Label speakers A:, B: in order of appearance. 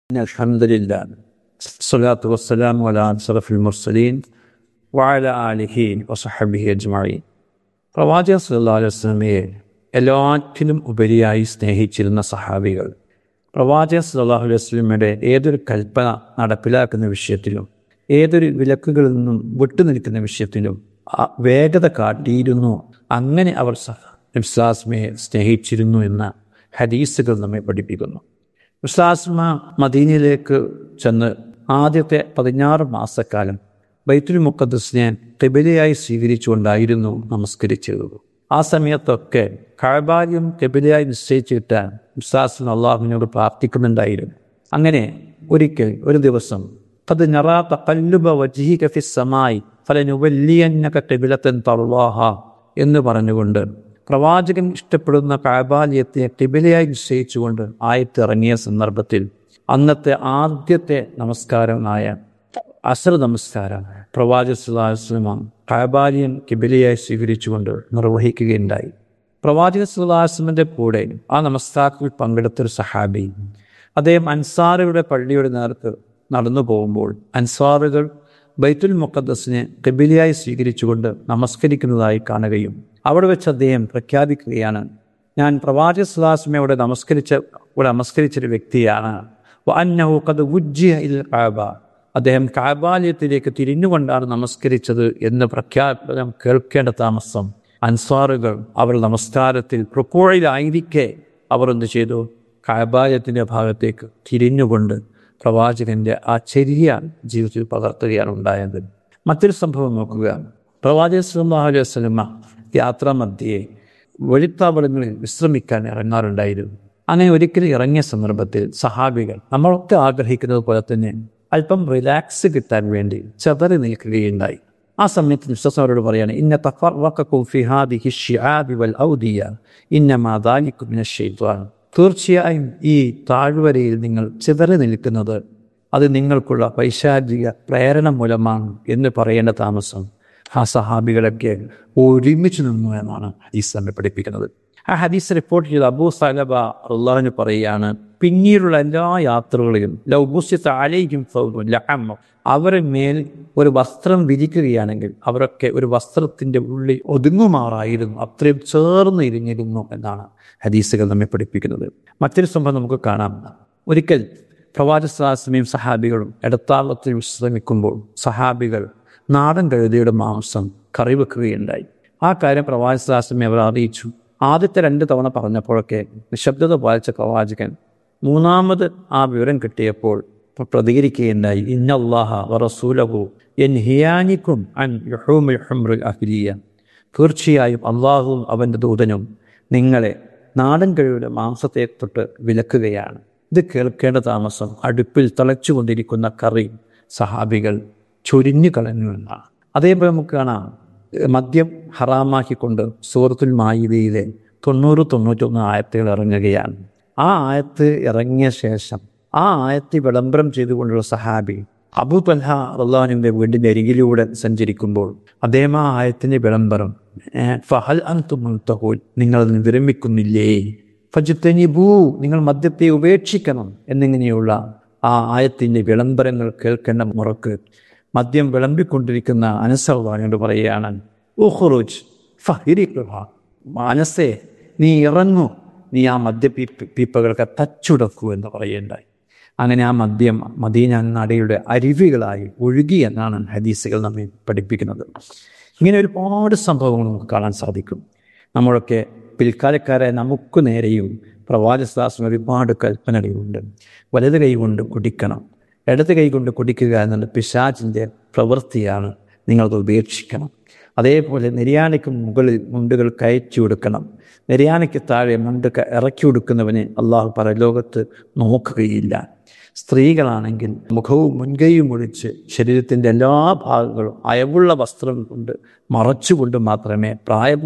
A: الحمد لله الصلاة والسلام على أشرف المرسلين وعلى آله وصحبه أجمعين പ്രവാചക സല്ലാ അലൈഹി വസ്ലമയെ എല്ലാറ്റിലും ഉപരിയായി സ്നേഹിച്ചിരുന്ന സഹാബികൾ പ്രവാചക സല്ലാഹു അലൈഹി വസ്ലമയുടെ ഏതൊരു കൽപ്പന നടപ്പിലാക്കുന്ന വിഷയത്തിലും ഏതൊരു വിലക്കുകളിൽ നിന്നും വിട്ടുനിൽക്കുന്ന വിഷയത്തിലും ആ വേഗത കാട്ടിയിരുന്നു അങ്ങനെ അവർ വിശ്വാസ്മയെ സ്നേഹിച്ചിരുന്നു എന്ന ഹദീസുകൾ നമ്മെ പഠിപ്പിക്കുന്നു വിശ്വാസ്മ മദീനയിലേക്ക് ചെന്ന് ആദ്യത്തെ പതിനാറ് മാസക്കാലം ബൈത്തുൽ മുക്കദ്സിനെ കെബിലയായി സ്വീകരിച്ചുകൊണ്ടായിരുന്നു നമസ്കരിച്ചിരുന്നത് ആ സമയത്തൊക്കെ കഴബാര്യം കെബിലയായി നിശ്ചയിച്ചിട്ട് വിശ്വാസം അള്ളാഹുവിനോട് പ്രാർത്ഥിക്കുന്നുണ്ടായിരുന്നു അങ്ങനെ ഒരിക്കൽ ഒരു ദിവസം قد نرى تقلب وجهك في السماء فلنولينك قبلة ترضاها എന്ന് പറഞ്ഞുകൊണ്ട് പ്രവാചകൻ ഇഷ്ടപ്പെടുന്ന കാബാലയത്തെ കിബിലയായി നിശ്ചയിച്ചുകൊണ്ട് ആയത്തിറങ്ങിയ സന്ദർഭത്തിൽ അന്നത്തെ ആദ്യത്തെ നമസ്കാരമായ അസർ നമസ്കാരം പ്രവാചക സുല്ലാസ്ലമ കാബാലിയൻ കിബിലയായി സ്വീകരിച്ചുകൊണ്ട് നിർവഹിക്കുകയുണ്ടായി പ്രവാചക സുല്ലാസ്ലമിൻ്റെ കൂടെ ആ നമസ്കാരത്തിൽ പങ്കെടുത്തൊരു സഹാബി അദ്ദേഹം അൻസാറുകളുടെ പള്ളിയുടെ നേർക്ക് നടന്നു പോകുമ്പോൾ അൻസാറുകൾ ബൈത്തുൽ മുഖദ്സിനെ കബിലിയായി സ്വീകരിച്ചുകൊണ്ട് നമസ്കരിക്കുന്നതായി കാണുകയും അവിടെ വെച്ച് അദ്ദേഹം പ്രഖ്യാപിക്കുകയാണ് ഞാൻ പ്രവാചക സുലാസ്മയോടെ നമസ്കരിച്ച ഇവിടെ നമസ്കരിച്ചൊരു വ്യക്തിയാണ് അന്നഹു കത് ഉജ്ജിയ ഇൽ കാബ അദ്ദേഹം കാബാലയത്തിലേക്ക് തിരിഞ്ഞുകൊണ്ടാണ് നമസ്കരിച്ചത് എന്ന് പ്രഖ്യാപനം കേൾക്കേണ്ട താമസം അൻസാറുകൾ അവർ നമസ്കാരത്തിൽ പ്രപ്പോഴിലായിരിക്കെ അവർ എന്ത് ചെയ്തു കാബാലയത്തിൻ്റെ ഭാഗത്തേക്ക് തിരിഞ്ഞുകൊണ്ട് പ്രവാചകന്റെ ആ ചെറിയ ജീവിതത്തിൽ പകർത്തുകയാണ് ഉണ്ടായത് മറ്റൊരു സംഭവം നോക്കുക പ്രവാചക സല്ലാഹു അലൈഹി വസ്ലമ യാത്രാമധ്യയെ വെളിത്താവളങ്ങളിൽ വിശ്രമിക്കാൻ ഇറങ്ങാറുണ്ടായിരുന്നു അങ്ങനെ ഒരിക്കലും ഇറങ്ങിയ സന്ദർഭത്തിൽ സഹാബികൾ നമ്മളൊക്കെ ആഗ്രഹിക്കുന്നത് പോലെ തന്നെ അല്പം റിലാക്സ് കിട്ടാൻ വേണ്ടി ചെതറി നിൽക്കുകയുണ്ടായി ആ സമയത്ത് വിശ്വാസം അവരോട് പറയാണ് ഇന്ന തഫർവക്കും തീർച്ചയായും ഈ താഴ്വരയിൽ നിങ്ങൾ ചിതറി നിൽക്കുന്നത് അത് നിങ്ങൾക്കുള്ള പൈശാചിക പ്രേരണ മൂലമാണ് എന്ന് പറയേണ്ട താമസം ആ സഹാബികളൊക്കെ ഒരുമിച്ച് നിന്നു എന്നാണ് ഹദീസ് നമ്മെ പഠിപ്പിക്കുന്നത് ആ ഹദീസ് റിപ്പോർട്ട് ചെയ്ത അബൂ സലബ അള്ളാഹിന് പറയുകയാണ് പിന്നീടുള്ള എല്ലാ യാത്രകളിലും ലൗബുസ്യത്ത് അലയിക്കും അവരെ മേൽ ഒരു വസ്ത്രം വിരിക്കുകയാണെങ്കിൽ അവരൊക്കെ ഒരു വസ്ത്രത്തിൻ്റെ ഉള്ളിൽ ഒതുങ്ങുമാറായിരുന്നു അത്രയും ചേർന്ന് ഇരിഞ്ഞിരുന്നു എന്നാണ് ഹദീസുകൾ നമ്മെ പഠിപ്പിക്കുന്നത് മറ്റൊരു സംഭവം നമുക്ക് കാണാം ഒരിക്കൽ പ്രവാചകസ്ലാസ്മയും സഹാബികളും ഇടത്താളത്തിൽ വിശ്രമിക്കുമ്പോൾ സഹാബികൾ നാടൻ കഴുതയുടെ മാംസം കറി വെക്കുകയുണ്ടായി ആ കാര്യം പ്രവാചകസ്ലാസ്മയെ അവർ അറിയിച്ചു ആദ്യത്തെ രണ്ട് തവണ പറഞ്ഞപ്പോഴൊക്കെ നിശബ്ദത പാലിച്ച പ്രവാചകൻ മൂന്നാമത് ആ വിവരം കിട്ടിയപ്പോൾ പ്രതികരിക്കുകയുണ്ടായി ഇന്നല്ലാഹ വറസൂലഹു എൻ ഹിയാനിക്കും അൻ യുഹൂമുൽ അഹ്ലിയ തീർച്ചയായും അള്ളാഹുവും അവൻ്റെ ദൂതനും നിങ്ങളെ നാടൻ കഴിയുടെ മാംസത്തെ തൊട്ട് വിലക്കുകയാണ് ഇത് കേൾക്കേണ്ട താമസം അടുപ്പിൽ തിളച്ചുകൊണ്ടിരിക്കുന്ന കറി സഹാബികൾ ചൊരിഞ്ഞു കളഞ്ഞു എന്നാണ് അതേപോലെ നമുക്ക് കാണാം മദ്യം ഹറാമാക്കിക്കൊണ്ട് സൂറത്തുൽ മായിദയിലെ തൊണ്ണൂറ് തൊണ്ണൂറ്റൊന്ന് ആയത്തുകൾ ഇറങ്ങുകയാണ് ആ ആയത്ത് ഇറങ്ങിയ ശേഷം ആ ആയത്ത് വിളംബരം ചെയ്തുകൊണ്ടുള്ള സഹാബി അബു തൽഹ അള്ളാഹുവിൻ്റെ വീടിൻ്റെ അരികിലൂടെ സഞ്ചരിക്കുമ്പോൾ അദ്ദേഹം ആ ആയത്തിൻ്റെ വിളംബരം ഫഹൽ അൻതുൽ നിങ്ങൾ വിരമിക്കുന്നില്ലേ ഫജുത്തനിബൂ നിങ്ങൾ മദ്യത്തെ ഉപേക്ഷിക്കണം എന്നിങ്ങനെയുള്ള ആ ആയത്തിൻ്റെ വിളംബരങ്ങൾ കേൾക്കേണ്ട മുറക്ക് മദ്യം വിളമ്പിക്കൊണ്ടിരിക്കുന്ന അനസർവാനോട് പറയുകയാണ് ഉഹ്റുജ് ഫഹിരിക്കുക മനസ്സേ നീ ഇറങ്ങൂ നീ ആ മദ്യപീ പീപ്പകൾക്ക് തച്ചുടക്കൂ എന്ന് പറയേണ്ടായി അങ്ങനെ ആ മദ്യം മദീന നടയുടെ അരുവികളായി ഒഴുകി എന്നാണ് ഹദീസുകൾ നമ്മെ പഠിപ്പിക്കുന്നത് ഇങ്ങനെ ഒരുപാട് സംഭവങ്ങൾ നമുക്ക് കാണാൻ സാധിക്കും നമ്മളൊക്കെ പിൽക്കാലക്കാരെ നമുക്ക് നേരെയും പ്രവാചകശാസ്ത്രം ഒരുപാട് കൽപ്പനകളുണ്ട് വലത് കൈ കൊണ്ട് കുടിക്കണം ഇടത് കൈ കൊണ്ട് കുടിക്കുക എന്നുള്ള പിശാചിൻ്റെ പ്രവൃത്തിയാണ് നിങ്ങളത് ഉപേക്ഷിക്കണം അതേപോലെ നെരിയാനയ്ക്ക് മുകളിൽ മുണ്ടുകൾ കയറ്റി കൊടുക്കണം നെരിയാനയ്ക്ക് താഴെ മുണ്ട് ഇറക്കി കൊടുക്കുന്നവനെ അള്ളാഹു പരലോകത്ത് നോക്കുകയില്ല സ്ത്രീകളാണെങ്കിൽ മുഖവും മുൻകൈയും ഒഴിച്ച് ശരീരത്തിൻ്റെ എല്ലാ ഭാഗങ്ങളും അയവുള്ള വസ്ത്രം കൊണ്ട് മറച്ചുകൊണ്ട് മാത്രമേ പ്രായം